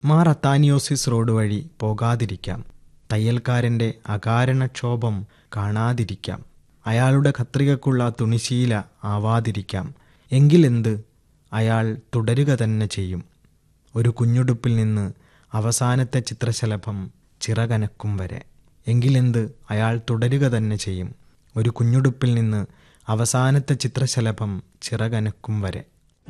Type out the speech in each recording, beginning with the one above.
Mar അത്താനിയോസിസ് road വഴി പോകാതിരിക്കാം തയ്യൽക്കാരന്റെ അകാരണക്ഷോഭം കാണാതിരിക്കാം അയാളുടെ കത്രികക്കുള്ള തുണിശീല ആവാതിരിക്കാം എങ്കിലെന്ത് അയാൾ തുടരുക തന്നെ ചെയ്യും ഒരു കുഞ്ഞുടുപ്പിൽ നിന്ന് അവസാനത്തെ ചിത്രശലഭം ചിറകനക്കും വരെ എങ്കിലെന്ത് അയാൾ തുടരുക തന്നെ ചെയ്യും ഒരു കുഞ്ഞുടുപ്പിൽ നിന്ന് അവസാനത്തെ ചിത്രശലഭം ചിറകനക്കും വരെ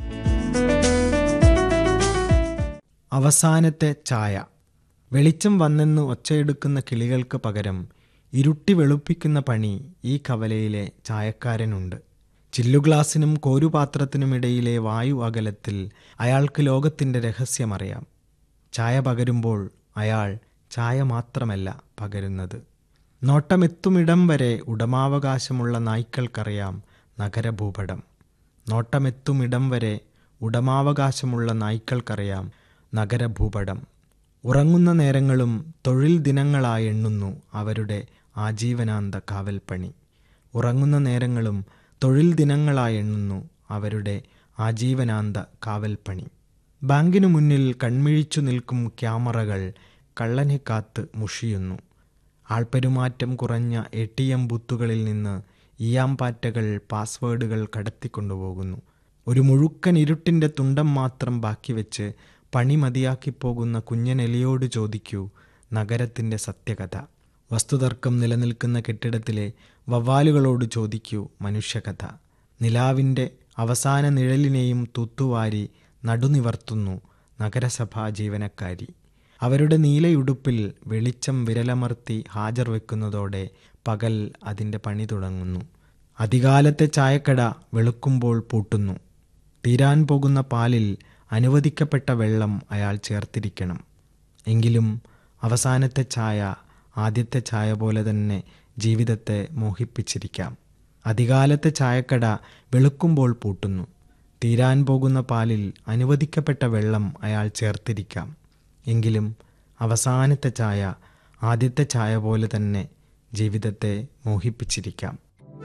അവസാനത്തെ ചായ വെളിച്ചം വന്നെന്ന് ഒച്ചയെടുക്കുന്ന കിളികൾക്ക് പകരം ഇരുട്ടി വെളുപ്പിക്കുന്ന പണി ഈ കവലയിലെ ചായക്കാരനുണ്ട് ചില്ലുഗ്ലാസിനും കോരുപാത്രത്തിനുമിടയിലെ വായു അകലത്തിൽ അയാൾക്ക് ലോകത്തിൻ്റെ രഹസ്യമറിയാം ചായ പകരുമ്പോൾ അയാൾ ചായ മാത്രമല്ല പകരുന്നത് നോട്ടമെത്തുമിടം വരെ ഉടമാവകാശമുള്ള നായ്ക്കൾക്കറിയാം നഗരഭൂപടം നോട്ടമെത്തുമിടം വരെ ഉടമാവകാശമുള്ള നായ്ക്കൾക്കറിയാം നഗരഭൂപടം ഉറങ്ങുന്ന നേരങ്ങളും തൊഴിൽ ദിനങ്ങളായി എണ്ണുന്നു അവരുടെ ആജീവനാന്ത കാവൽപ്പണി ഉറങ്ങുന്ന നേരങ്ങളും തൊഴിൽ ദിനങ്ങളായി എണ്ണുന്നു അവരുടെ ആജീവനാന്ത കാവൽപ്പണി ബാങ്കിനു മുന്നിൽ കൺമിഴിച്ചു നിൽക്കും ക്യാമറകൾ കള്ളനെ കാത്ത് മുഷിയുന്നു ആൾപ്പെരുമാറ്റം കുറഞ്ഞ എ ടി എം ബൂത്തുകളിൽ നിന്ന് ഇയാംപാറ്റകൾ പാസ്വേഡുകൾ കടത്തിക്കൊണ്ടുപോകുന്നു ഒരു മുഴുക്കൻ ഇരുട്ടിൻ്റെ തുണ്ടം മാത്രം ബാക്കി വെച്ച് പണി മതിയാക്കിപ്പോകുന്ന കുഞ്ഞനെലിയോട് ചോദിക്കൂ നഗരത്തിൻ്റെ സത്യകഥ വസ്തുതർക്കം നിലനിൽക്കുന്ന കെട്ടിടത്തിലെ വവ്വാലുകളോട് ചോദിക്കൂ മനുഷ്യകഥ നിലാവിൻ്റെ അവസാന നിഴലിനെയും തൂത്തുവാരി നടുനിവർത്തുന്നു നഗരസഭാ ജീവനക്കാരി അവരുടെ നീലയുടുപ്പിൽ വെളിച്ചം വിരലമർത്തി ഹാജർ വെക്കുന്നതോടെ പകൽ അതിൻ്റെ പണി തുടങ്ങുന്നു അധികാലത്തെ ചായക്കട വെളുക്കുമ്പോൾ പൂട്ടുന്നു തീരാൻ പോകുന്ന പാലിൽ അനുവദിക്കപ്പെട്ട വെള്ളം അയാൾ ചേർത്തിരിക്കണം എങ്കിലും അവസാനത്തെ ചായ ആദ്യത്തെ ചായ പോലെ തന്നെ ജീവിതത്തെ മോഹിപ്പിച്ചിരിക്കാം അധികാലത്തെ ചായക്കട വെളുക്കുമ്പോൾ പൂട്ടുന്നു തീരാൻ പോകുന്ന പാലിൽ അനുവദിക്കപ്പെട്ട വെള്ളം അയാൾ ചേർത്തിരിക്കാം എങ്കിലും അവസാനത്തെ ചായ ആദ്യത്തെ ചായ പോലെ തന്നെ ജീവിതത്തെ മോഹിപ്പിച്ചിരിക്കാം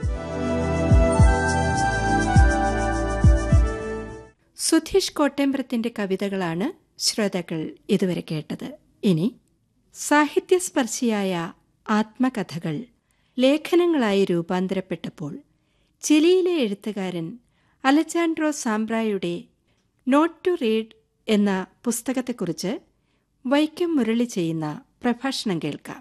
സുധീഷ് കോട്ടേമ്പ്രത്തിന്റെ കവിതകളാണ് ശ്രോതാക്കൾ ഇതുവരെ കേട്ടത് ഇനി സാഹിത്യസ്പർശിയായ ആത്മകഥകൾ ലേഖനങ്ങളായി രൂപാന്തരപ്പെട്ടപ്പോൾ ചിലിയിലെ എഴുത്തുകാരൻ അലജാൻഡ്രോ സാംബ്രായുടെ നോട്ട് ടു റീഡ് എന്ന പുസ്തകത്തെക്കുറിച്ച് വൈക്കം മുരളി ചെയ്യുന്ന പ്രഭാഷണം കേൾക്കാം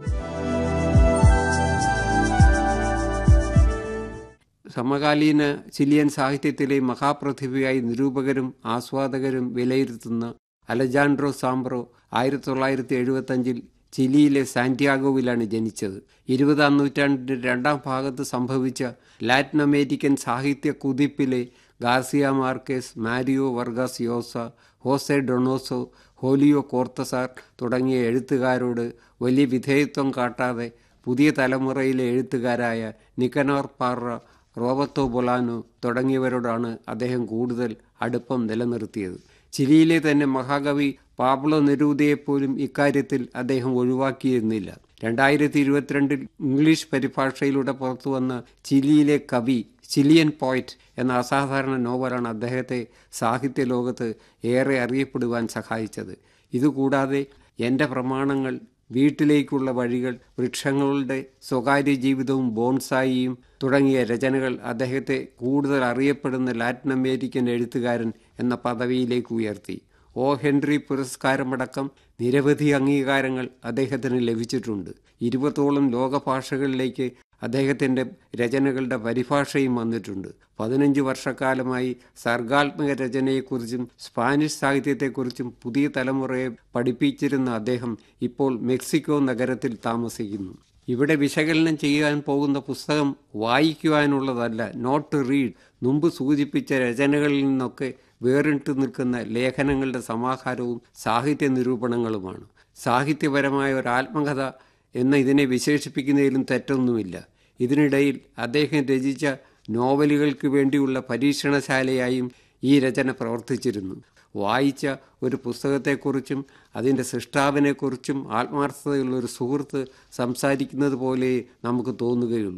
സമകാലീന ചിലിയൻ സാഹിത്യത്തിലെ മഹാപ്രതിഭയായി നിരൂപകരും ആസ്വാദകരും വിലയിരുത്തുന്ന അലജാൻഡ്രോ സാംബ്രോ ആയിരത്തി തൊള്ളായിരത്തി എഴുപത്തഞ്ചിൽ ചിലിയിലെ സാന്റിയാഗോവിലാണ് ജനിച്ചത് ഇരുപതാം നൂറ്റാണ്ടിന്റെ രണ്ടാം ഭാഗത്ത് സംഭവിച്ച ലാറ്റിൻ അമേരിക്കൻ സാഹിത്യ കുതിപ്പിലെ Garcia Marquez Mario Vargas Llosa Jose Donoso Julio Cortazar തുടങ്ങിയ എഴുത്തുകാരോട് വലിയ വിധേയത്വം കാട്ടാതെ പുതിയ തലമുറയിലെ എഴുത്തുകാരായ നിക്കനോർ പാറ റോബർട്ടോ ബൊലാനോ തുടങ്ങിയവരോടാണ് അദ്ദേഹം കൂടുതൽ അടുപ്പം നിലനിർത്തിയത് ചിലിയിലെ തന്നെ മഹാകവി പാബ്ലോ നെരൂദയെപ്പോലും ഇക്കാര്യത്തിൽ അദ്ദേഹം ഒഴിവാക്കിയിരുന്നില്ല രണ്ടായിരത്തി ഇരുപത്തിരണ്ടിൽ ഇംഗ്ലീഷ് പരിഭാഷയിലൂടെ പുറത്തുവന്ന ചിലിയിലെ കവി ചിലിയൻ പോയിറ്റ് എന്ന അസാധാരണ നോവലാണ് അദ്ദേഹത്തെ സാഹിത്യ ലോകത്ത് ഏറെ അറിയപ്പെടുവാൻ സഹായിച്ചത് ഇതുകൂടാതെ എൻ്റെ പ്രമാണങ്ങൾ വീട്ടിലേക്കുള്ള വഴികൾ വൃക്ഷങ്ങളുടെ സ്വകാര്യ ജീവിതവും ബോൺസായിയും തുടങ്ങിയ രചനകൾ അദ്ദേഹത്തെ കൂടുതൽ അറിയപ്പെടുന്ന ലാറ്റിൻ അമേരിക്കൻ എഴുത്തുകാരൻ എന്ന പദവിയിലേക്ക് ഉയർത്തി ഒ ഹെൻറി പുരസ്കാരമടക്കം നിരവധി അംഗീകാരങ്ങൾ അദ്ദേഹത്തിന് ലഭിച്ചിട്ടുണ്ട് ഇരുപത്തോളം ലോകഭാഷകളിലേക്ക് അദ്ദേഹത്തിൻ്റെ രചനകളുടെ പരിഭാഷയും വന്നിട്ടുണ്ട് പതിനഞ്ച് വർഷക്കാലമായി സർഗാത്മക രചനയെക്കുറിച്ചും സ്പാനിഷ് സാഹിത്യത്തെക്കുറിച്ചും പുതിയ തലമുറയെ പഠിപ്പിച്ചിരുന്ന അദ്ദേഹം ഇപ്പോൾ മെക്സിക്കോ നഗരത്തിൽ താമസിക്കുന്നു ഇവിടെ വിശകലനം ചെയ്യാൻ പോകുന്ന പുസ്തകം വായിക്കുവാനുള്ളതല്ല നോട്ട് ടു റീഡ് മുമ്പ് സൂചിപ്പിച്ച രചനകളിൽ നിന്നൊക്കെ വേറിട്ട് നിൽക്കുന്ന ലേഖനങ്ങളുടെ സമാഹാരവും സാഹിത്യ നിരൂപണങ്ങളുമാണ് സാഹിത്യപരമായ ഒരു ആത്മകഥ എന്ന ഇതിനെ വിശേഷിപ്പിക്കുന്നതിലും തെറ്റൊന്നുമില്ല ഇതിനിടയിൽ അദ്ദേഹം രചിച്ച നോവലുകൾക്ക് വേണ്ടിയുള്ള പരീക്ഷണശാലയായും ഈ രചന പ്രവർത്തിച്ചിരുന്നു വായിച്ച ഒരു പുസ്തകത്തെക്കുറിച്ചും അതിൻ്റെ സൃഷ്ടാവിനെക്കുറിച്ചും ആത്മാർത്ഥതയുള്ള ഒരു സുഹൃത്ത് സംസാരിക്കുന്നത് പോലെ നമുക്ക് തോന്നുകയുള്ളൂ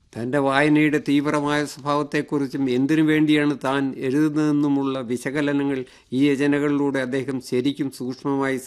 തൻ്റെ വായനയുടെ തീവ്രമായ സ്വഭാവത്തെക്കുറിച്ചും എന്തിനു വേണ്ടിയാണ് താൻ എഴുതുന്നതെന്നുമുള്ള വിശകലനങ്ങൾ ഈ രചനകളിലൂടെ അദ്ദേഹം ശരിക്കും സൂക്ഷ്മമായി